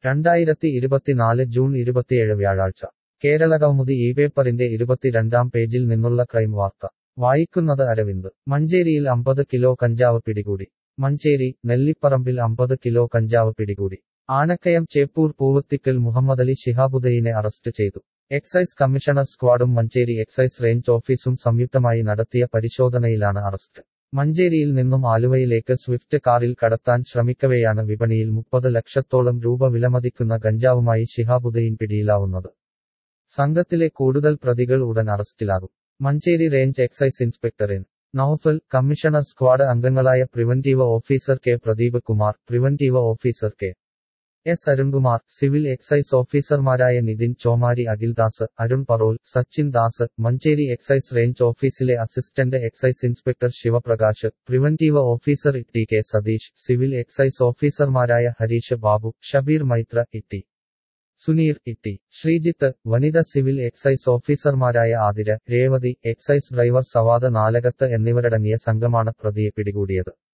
രണ്ടായിരത്തി ഇരുപത്തിനാല് ജൂൺ ഇരുപത്തിയേഴ് വ്യാഴാഴ്ച കേരളകൗമുദി ഈ പേപ്പറിന്റെ ഇരുപത്തിരണ്ടാം പേജിൽ നിന്നുള്ള ക്രൈം വാർത്ത വായിക്കുന്നത് അരവിന്ദ് മഞ്ചേരിയിൽ അമ്പത് കിലോ കഞ്ചാവ് പിടികൂടി മഞ്ചേരി നെല്ലിപ്പറമ്പിൽ അമ്പത് കിലോ കഞ്ചാവ് പിടികൂടി ആനക്കയം ചേപ്പൂർ പൂവത്തിക്കൽ മുഹമ്മദലി ശിഹാബുദ്ദീനെ അറസ്റ്റ് ചെയ്തു എക്സൈസ് കമ്മീഷണർ സ്ക്വാഡും മഞ്ചേരി എക്സൈസ് റേഞ്ച് ഓഫീസും സംയുക്തമായി നടത്തിയ പരിശോധനയിലാണ് അറസ്റ്റ് മഞ്ചേരിയിൽ നിന്നും ആലുവയിലേക്ക് സ്വിഫ്റ്റ് കാറിൽ കടത്താൻ ശ്രമിക്കവെയാണ് വിപണിയിൽ മുപ്പത് ലക്ഷത്തോളം രൂപ വിലമതിക്കുന്ന ഗഞ്ചാവുമായി ശിഹാബുദ്ദീൻ പിടിയിലാവുന്നത് സംഘത്തിലെ കൂടുതൽ പ്രതികൾ ഉടൻ അറസ്റ്റിലാകും Manjeri range excise inspector N Noufal commissioner squad അംഗങ്ങളായ preventive officer K Pradeep Kumar preventive officer K S Arunkumar civil excise ഓഫീസർമാരായ നിതിൻ ചോമാരി അഖിൽദാസ് അരുൺ പറോൽ സച്ചിൻ ദാസ് മഞ്ചേരി എക്സൈസ് റേഞ്ച് ഓഫീസിലെ assistant excise inspector Sivaprakash preventive officer T K Satheesh civil excise ഓഫീസർമാരായ ഹരീഷ് ബാബു ഷബീർ മൈത്ര ഇട്ടി സുനീർ ഇട്ടി ശ്രീജിത്ത് വനിത സിവിൽ എക്സൈസ് ഓഫീസർമാരായ ആതിര രേവതി എക്സൈസ് ഡ്രൈവർ സവാദ നാലകത്ത് എന്നിവരടങ്ങിയ സംഘമാണ് പ്രതിയെ പിടികൂടിയത്